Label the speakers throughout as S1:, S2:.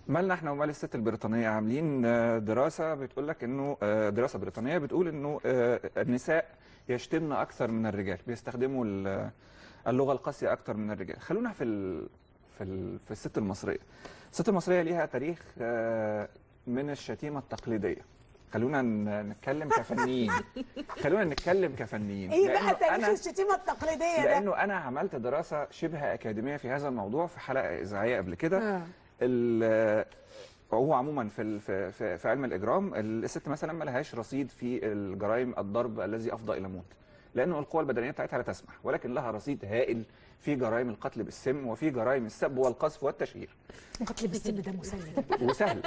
S1: مالنا احنا ومال الست البريطانيه عاملين آه، دراسه بتقول لك انه آه، دراسه بريطانيه بتقول انه آه، النساء يشتمن اكثر من الرجال بيستخدموا ال- اللغه القاسيه اكثر من الرجال خلونا في ال في ال في الست المصريه الست المصريه ليها تاريخ آه، من الشتيمه التقليديه خلونا ن- نتكلم كفنيين خلونا نتكلم كفنيين
S2: ايه بقى
S1: لأنه
S2: تاريخ
S1: أنا-
S2: الشتيمه التقليديه ده
S1: لانه انا عملت دراسه شبه اكاديميه في هذا الموضوع في حلقه اذاعيه قبل كده
S2: آه.
S1: ال- هو عموما في ال- في في, في علم الاجرام الست مثلا ما لهاش رصيد في الجرائم الضرب الذي افضى الى موت لانه القوى البدنيه بتاعتها لا تسمح ولكن لها رصيد هائل في جرائم القتل بالسم وفي جرائم السب والقذف والتشهير
S2: قتل بالسم ده مسلم
S1: وسهل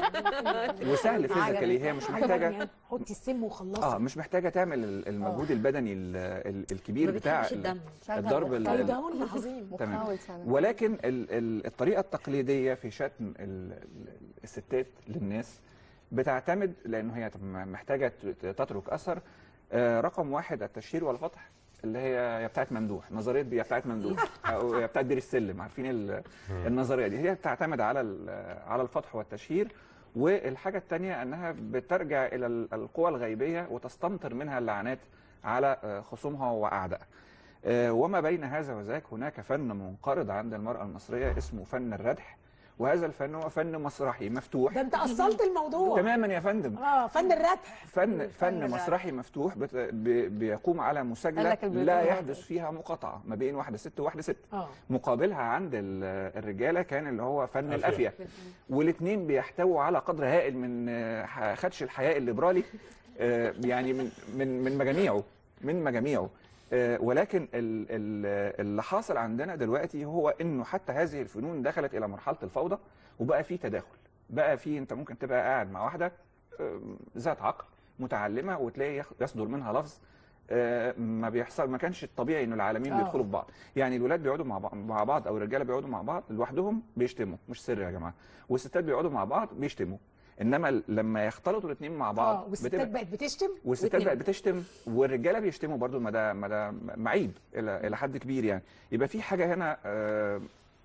S1: وسهل فيزيكالي هي مش محتاجه
S2: يعني حطي السم وخلصي
S1: اه مش محتاجه تعمل ال- المجهود البدني ال- ال- الكبير
S3: ما
S1: بتاع
S3: بتحبش
S1: ال-
S3: الدم.
S1: الضرب ال-
S2: طيب ده هو عظيم
S1: تمام
S4: مقاول سنة.
S1: ولكن ال- ال- الطريقه التقليديه في شتم ال- ال- الستات للناس بتعتمد لانه هي محتاجه ت- تترك اثر آه، رقم واحد التشهير والفتح اللي هي يا بتاعت ممدوح نظريه يا بتاعت ممدوح او يا بتاعت دير السلم عارفين ال- النظريه دي هي بتعتمد على ال- على الفتح والتشهير والحاجه الثانيه انها بترجع الى ال- القوى الغيبيه وتستمطر منها اللعنات على آه، خصومها واعدائها آه، وما بين هذا وذاك هناك فن منقرض عند المرأة المصرية اسمه فن الردح وهذا الفن هو فن مسرحي مفتوح
S2: ده انت اصلت الموضوع
S1: تماما يا فندم
S2: اه فن الردح
S1: فن فن مسرحي مفتوح بت- ب- بيقوم على
S4: قال
S1: مساجلة
S4: لك البيضاء
S1: لا
S4: واحدة.
S1: يحدث فيها مقاطعة ما بين واحدة ست وواحدة ست
S2: اه
S1: مقابلها عند ال- الرجالة كان اللي هو فن
S5: الأفية.
S1: الأفية والاثنين بيحتووا على قدر هائل من آه، ح- خدش الحياء الليبرالي آه، يعني من من من مجاميعه من مجاميعه آه، ولكن ال- ال- اللي حاصل عندنا دلوقتي هو انه حتى هذه الفنون دخلت الى مرحله الفوضى وبقى في تداخل بقى في انت ممكن تبقى قاعد مع واحده آه، ذات عقل متعلمه وتلاقي يخ- يصدر منها لفظ آه، ما بيحصل ما كانش الطبيعي انه العالمين
S2: آه.
S1: بيدخلوا في بعض يعني الولاد بيقعدوا مع بعض مع بعض او الرجاله بيقعدوا مع بعض لوحدهم بيشتموا مش سر يا جماعه والستات بيقعدوا مع بعض بيشتموا انما لما يختلطوا الاثنين مع بعض
S2: اه والستات
S1: بتبقى-
S2: بقت بتشتم
S1: والستات
S3: واتنين.
S1: بقت بتشتم والرجاله بيشتموا برضو ما ده ما ده معيب الى الى حد كبير يعني يبقى في حاجه هنا آه،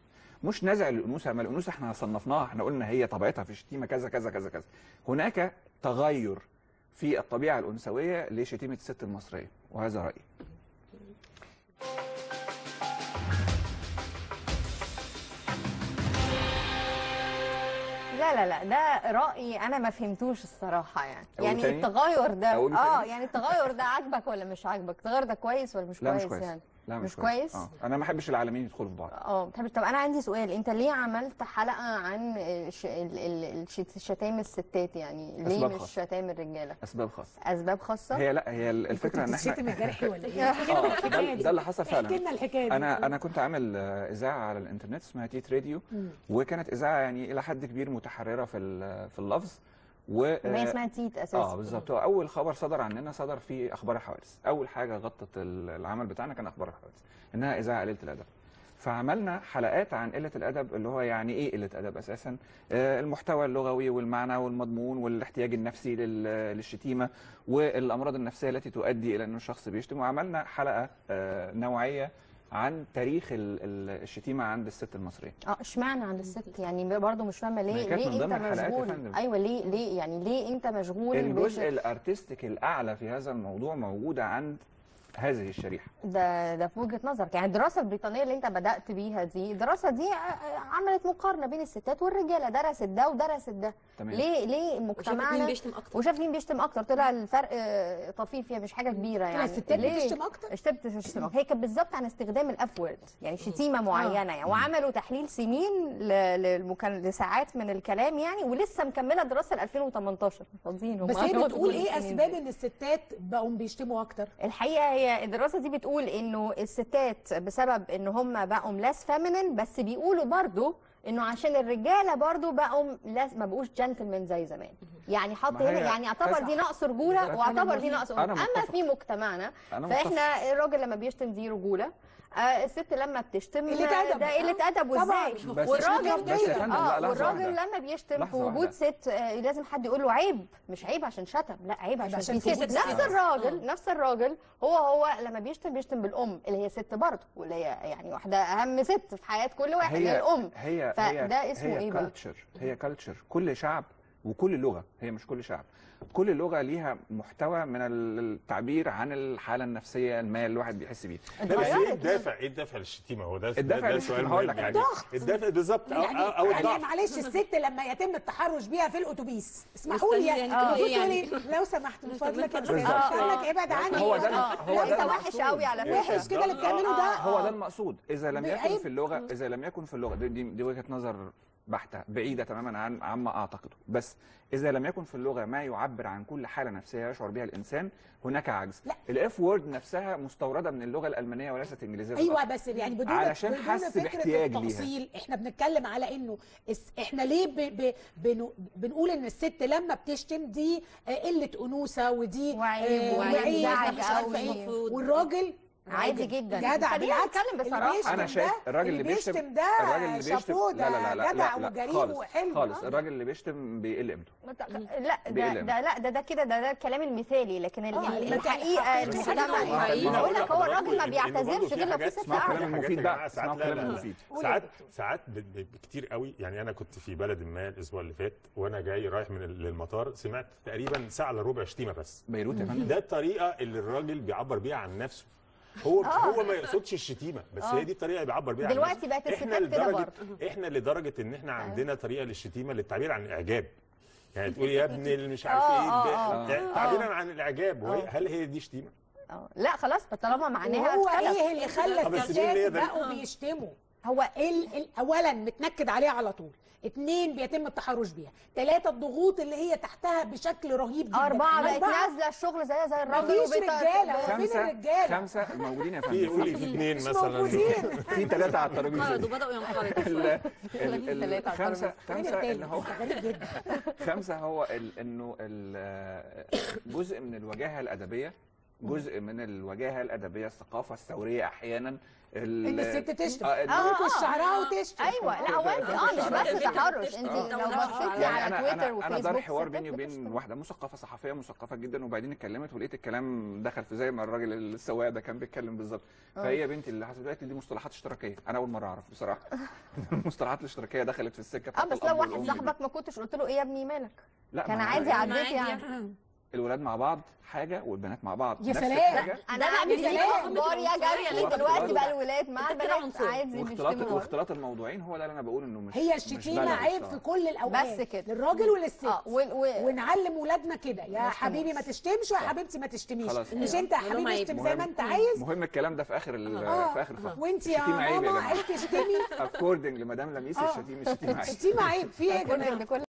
S1: مش نزع للانوثه ما الانوثه احنا صنفناها احنا قلنا هي طبيعتها في الشتيمه كذا كذا كذا كذا هناك تغير في الطبيعه الانثويه لشتيمه الست المصريه وهذا رايي
S4: لا لا لا ده رأيي أنا ما فهمتوش الصراحة يعني
S1: أقول
S4: يعني
S1: تاني؟
S4: التغير ده
S1: أقول
S4: اه
S1: تاني؟
S4: يعني التغير ده عاجبك ولا مش عاجبك التغير ده كويس ولا مش
S1: لا
S4: كويس
S1: مش كويس
S4: يعني
S1: لا
S4: مش كويس؟
S1: اه انا ما احبش العالمين يدخلوا في بعض
S4: اه بتحبش طب انا عندي سؤال انت ليه عملت حلقه عن ش... ال... ال... الش- شتايم الستات يعني ليه
S1: أسباب
S4: مش
S1: خاصة.
S4: شتايم الرجاله
S1: اسباب خاصه
S4: اسباب خاصه
S1: هي لا هي الفكره ان
S2: بتشتم
S1: احنا
S2: يا جرحي ولا ايه؟
S4: آه،
S2: احكي لنا
S1: ده-
S2: الحكايه دي
S1: ده اللي حصل فعلا.
S2: احكي لنا الحكايه دي
S1: انا انا كنت عامل آه، اذاعه على الانترنت اسمها تيت راديو
S2: مم.
S1: وكانت اذاعه يعني الى حد كبير متحرره في ال- في اللفظ و
S4: ما هي اسمها تيت اساسا
S1: اه بالظبط هو اول خبر صدر عننا صدر في اخبار الحوادث اول حاجه غطت ال- العمل بتاعنا كان اخبار الحوادث انها اذاعه قليله الادب فعملنا حلقات عن قله الادب اللي هو يعني ايه قله ادب اساسا آه المحتوى اللغوي والمعنى والمضمون والاحتياج النفسي لل- للشتيمه والامراض النفسيه التي تؤدي الى انه الشخص بيشتم وعملنا حلقه آه نوعيه عن تاريخ ال- ال- الشتيمه عند الست المصريه
S4: اه اشمعنى عند الست يعني برضه مش فاهمه
S1: ما هي
S4: ليه
S1: كانت
S4: ليه
S1: من ضمن
S4: انت
S1: الحلقات يا
S4: مشغول
S1: فندم.
S4: ايوه ليه ليه يعني ليه انت مشغول
S1: الجزء
S4: بش-
S1: الارتستيك الاعلى في هذا الموضوع موجود عند هذه الشريحه
S4: ده ده في وجهه نظرك يعني الدراسه البريطانيه اللي انت بدات بيها دي الدراسه دي ع- عملت مقارنه بين الستات والرجاله درست ده ودرست ده
S1: تمام
S4: ليه ليه
S3: وشافت مين
S4: مجتمعنا
S3: بيشتم اكتر
S4: وشاف مين بيشتم اكتر طلع الفرق آه، طفيف فيها مش حاجه كبيره
S2: يعني
S4: يعني
S2: الستات
S4: ليه؟
S2: بتشتم اكتر
S4: الستات بتشتم أكتر. هي كانت بالظبط عن استخدام الاف وورد يعني شتيمه معينه يعني وعملوا تحليل سنين ل- للمكان لساعات من الكلام يعني ولسه مكمله دراسه ل 2018 فاضيين هم
S2: بس هي
S4: عملوا
S2: بتقول
S4: كل
S2: ايه
S4: السنين
S2: اسباب
S4: دي.
S2: ان الستات بقوا بيشتموا اكتر
S4: الحقيقه هي الدراسه دي بتقول انه الستات بسبب ان هم بقوا لاس فيمينين بس بيقولوا برضو انه عشان الرجاله برضو بقوا لاس ما بقوش جنتلمان زي زمان يعني حط
S1: ما هي
S4: هنا يعني اعتبر
S1: كذا-
S4: دي نقص رجوله
S1: أنا
S4: واعتبر دي
S1: متفق.
S4: نقص
S1: أنا
S4: اما
S1: متفق.
S4: في مجتمعنا
S1: انا متفق.
S4: فاحنا الراجل لما بيشتم دي رجوله آه الست لما بتشتم
S2: قلة
S4: آه،
S2: أدب.
S4: ده قله ادب
S2: طبعاً.
S4: وازاي
S2: مش
S1: بس
S4: والراجل
S1: بس يا فندم لا
S4: اه
S1: لحظه
S4: والراجل
S1: واحده
S4: لما بيشتم في
S1: لحظة
S4: وجود
S1: واحدة.
S4: ست آه لازم حد يقول له عيب مش عيب عشان شتم لا عيب عشان,
S2: عشان
S4: في
S2: في
S4: ست
S2: ست.
S4: نفس الراجل نفس الراجل هو هو لما بيشتم بيشتم بالام اللي هي ست برضه واللي هي يعني واحده اهم ست في حياه كل واحد اللي هي الام
S1: هي
S4: فده
S1: هي
S4: اسمه
S1: هي
S4: ايه بقى؟
S1: كالتشر هي كالتشر كل شعب وكل لغه هي مش كل شعب كل لغه ليها محتوى من التعبير عن الحاله النفسيه ما اللي الواحد بيحس بيه
S3: لا بس ايه
S4: اتغيرت.
S3: الدافع ايه الدافع للشتيمه هو ده
S1: الدافع
S3: ده, ده
S1: للشتيمة
S3: سؤال
S1: هقول
S3: مهم
S1: لك
S3: يعني
S2: ضغط.
S3: الدافع بالظبط او
S2: يعني
S3: او, أو
S2: يعني
S3: الضعف
S2: معلش الست لما يتم التحرش بيها في الاتوبيس اسمحوا لي
S5: مستني
S2: يعني
S5: يعني
S2: المفروض
S5: يعني.
S2: تقولي لو سمحت من فضلك يا
S5: بالظبط.
S2: استاذ
S4: آه،
S2: اقول
S4: آه.
S2: لك ابعد عني
S1: هو ده
S4: اه
S1: هو
S4: لا
S1: ده
S4: ده وحش
S1: المقصود.
S4: قوي على فكره
S2: وحش كده اللي بتعمله ده
S1: هو ده المقصود اذا لم يكن
S2: بعيب.
S1: في اللغه اذا لم يكن في اللغه دي, دي, دي وجهه نظر بحته بعيده تماما عن عما اعتقده بس اذا لم يكن في اللغه ما يعبر عن كل حاله نفسيه يشعر بها الانسان هناك عجز
S2: لا.
S1: الاف وورد نفسها مستورده من اللغه الالمانيه وليست انجليزيه
S2: ايوه
S1: بالأصل.
S2: بس يعني بدون
S1: علشان
S2: بدون
S1: حس
S2: فكره
S1: باحتياج ليها.
S2: التفصيل احنا بنتكلم على انه الس- احنا ليه ب ب بنو بنقول ان الست لما بتشتم دي آه، قله انوثه ودي
S4: وعيب
S2: آه،
S4: وعيب
S2: وعيب
S4: زعج
S2: مش عارفه
S4: قوي.
S2: ايه
S5: المفروض.
S2: والراجل
S4: عادي جدا.
S2: جدع
S4: خلينا
S2: بالعكس
S4: نتكلم
S2: اللي
S4: بصراحة.
S2: بيشتم
S1: انا شايف
S2: ده-
S1: الراجل اللي بيشتم
S2: ده
S1: الراجل اللي بيشتم
S2: شابوه
S1: لا لا لا لا
S2: جدع
S1: لا, لا
S2: وجريء
S1: خالص
S2: وحلو
S1: خالص
S2: آه.
S1: الراجل اللي بيشتم بيقل قيمته
S4: لا ده,
S1: بيقلم.
S4: ده لا ده ده كده ده ده الكلام المثالي لكن ال-
S2: آه،
S4: ال-
S2: لكن
S4: الحقيقه
S2: حقيقة
S4: المجتمع
S2: حقيقة.
S4: يعني
S3: ما
S4: بقول لك هو
S3: لحضراتكم
S4: الراجل ما
S3: إن- إن برضه
S4: بيعتذرش
S3: في
S4: غير لو في
S3: حاجات
S4: ست
S1: اسمها
S4: قاعده
S1: كلام
S3: حاجات
S1: المفيد
S3: يا
S1: بقى
S3: جماعة ساعات
S1: اسمها
S3: لا
S1: كلام
S3: لا لا.
S1: المفيد
S3: ساعات ساعات ب- ب- كتير قوي يعني انا كنت في بلد ما الاسبوع اللي فات وانا جاي رايح من ال- للمطار سمعت تقريبا ساعه الا ربع شتيمه بس
S1: بيروت يا فندم
S3: ده الطريقه اللي الراجل بيعبر بيها عن نفسه هو هو ما يقصدش الشتيمه بس هي دي الطريقه اللي بيعبر بيها عن
S4: دلوقتي
S3: نفسه.
S4: بقت
S3: احنا
S4: الستات كده
S3: لدرجه احنا لدرجه ان احنا عندنا طريقه للشتيمه للتعبير عن الاعجاب يعني تقول يا ابن اللي مش عارف
S4: آه،
S3: ايه
S4: آه،
S3: ده-
S4: آه.
S3: يعني تعبيرا عن الاعجاب وهي-
S4: آه.
S3: هل هي دي شتيمه؟
S4: آه. لا خلاص طالما معناها
S2: وهو
S4: اختلف.
S2: ايه اللي خلى
S3: آه، بس مين اللي
S2: الستات
S3: يقدر-
S2: بقوا بيشتموا هو ال ال اولا متنكد عليها على طول اتنين بيتم التحرش بيها ثلاثة الضغوط اللي هي تحتها بشكل رهيب جدا
S4: أربعة بقت
S2: أربعة
S4: نازلة الشغل زيها زي الراجل
S2: مفيش
S4: وبت-
S2: رجالة هو فين
S1: خمسة
S2: الرجالة
S1: خمسة موجودين يا
S3: في
S1: فندم
S3: قولي في اثنين
S2: مش
S3: مثلا
S2: موجودين
S1: في ثلاثة على الترابيزة
S5: انقرضوا
S1: دي.
S5: بدأوا ينقرضوا
S1: ال- ال-
S4: ثلاثة على
S1: الخمسة
S2: فين
S1: خمسة
S2: التاني
S1: ان هو
S2: غريب جدا
S1: خمسة هو ال- انه ال- جزء من الوجاهة الأدبية جزء من الوجاهة الأدبية الثقافة الثورية أحيانا ال-
S2: ان الست تشتم
S1: آه، ال-
S4: آه.
S2: تنكش شعرها وتشتم
S4: ايوه لا هو انت اه مش بس تحرش انت
S5: آه.
S4: لو بصيتي
S1: يعني
S4: على
S1: انا
S4: تويتر
S1: انا انا
S4: وفيسبوك
S1: دار حوار
S4: ستات
S1: بيني وبين
S4: بتشتم.
S1: واحده مثقفه صحفيه مثقفه جدا وبعدين اتكلمت ولقيت الكلام دخل في زي ما الراجل السواق ده كان بيتكلم بالظبط فهي بنتي اللي حصلت قالت لي دي مصطلحات اشتراكيه انا اول مره اعرف بصراحه المصطلحات الاشتراكيه دخلت في السكه
S4: اه
S1: بتاعت
S4: بس
S1: الأب
S4: لو واحد
S1: والأم دي.
S4: صاحبك ما كنتش قلت له ايه يا ابني مالك
S1: لا
S4: كان
S1: ما أنا
S4: عادي
S1: عارف.
S4: عديت
S5: عادي
S4: يعني
S1: الولاد مع بعض حاجه والبنات مع بعض
S2: يا
S1: نفس
S2: سلام.
S1: الحاجة.
S4: انا
S5: ده بقى
S4: عامل
S5: بيزيد
S4: ليه
S5: عقدة
S4: اخبار يا
S5: العنصرية
S4: جميل
S5: اللي
S4: دلوقتي
S1: انت
S4: بقى الولاد مع
S5: انت كده
S4: البنات
S5: عنصري.
S4: عادي
S1: واختلاط
S4: بيشتموا
S1: واختلاط الموضوعين هو ده اللي انا بقول انه مش
S2: هي
S1: مش
S2: الشتيمة
S1: بلد
S2: عيب
S1: بصراحة.
S2: في كل الأوقات
S4: بس كده.
S2: للراجل وللست
S4: اه و... و...
S2: ونعلم ولادنا كده يا
S4: ما
S2: حبيبي ما
S4: يشتموش.
S2: تشتمش ويا حبيبتي ما تشتميش
S1: خلاص.
S2: مش انت يا
S5: مهم
S2: حبيبي
S5: عيب.
S2: اشتم زي ما
S1: مهم.
S2: انت عايز
S1: مهم الكلام ده في اخر ال-
S2: آه.
S1: في اخر الفقره
S2: وانت يا
S1: الشتيمة عيب يا
S2: ماما
S1: جماعة.
S2: عيب تشتمي
S1: اكوردنج لمدام لميس
S2: آه.
S1: الشتيمه الشتيمه عيب
S2: الشتيمة عيب في ايه يا
S4: كل
S2: جماعة
S4: بكل